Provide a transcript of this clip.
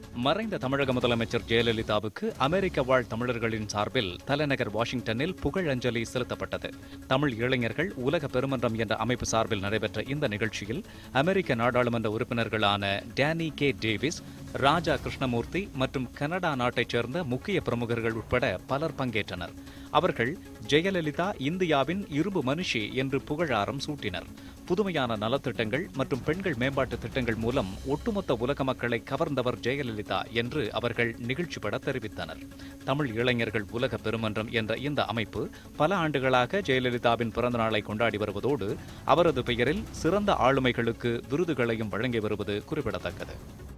மறைந்த தமிழக முதலமைச்சர் ஜெயலலிதாவுக்கு அமெரிக்க வாழ் தமிழர்களின் சார்பில் தலைநகர் வாஷிங்டனில் புகழஞ்சலி செலுத்தப்பட்டது தமிழ் இளைஞர்கள் உலக பெருமன்றம் என்ற அமைப்பு சார்பில் நடைபெற்ற இந்த நிகழ்ச்சியில் அமெரிக்க நாடாளுமன்ற உறுப்பினர்களான Danny K Davis Raja Krishnamoorthi மற்றும் கனடா நாட்டைச் சேர்ந்த முக்கிய பிரமுகர்கள் உட்பட பலர் பங்கேற்றனர் அவர்கள் ஜெயலலிதா இந்தியாவின் இரும்பு மனுஷி என்று புகழாரம் சூட்டினர் புதுமையான நலத்திட்டங்கள் மற்றும் பெண்கள் மேம்பாட்டு திட்டங்கள் மூலம் ஒட்டுமொத்த உலக மக்களை கவர்ந்தவர் ஜெயலலிதா என்று அவர்கள் நிகழ்ச்சிபட தெரிவித்தனர் தமிழ் இளைஞர்கள் உலக பெருமன்றம் என்ற இந்த அமைப்பு பல ஆண்டுகளாக ஜெயலலிதாவின் பிறந்த நாளை கொண்டாடி வருவதோடு அவரது பெயரில் சிறந்த ஆளுமைகளுக்கு விருதுகளையும் வழங்கி வருவது குறிப்பிடத்தக்கது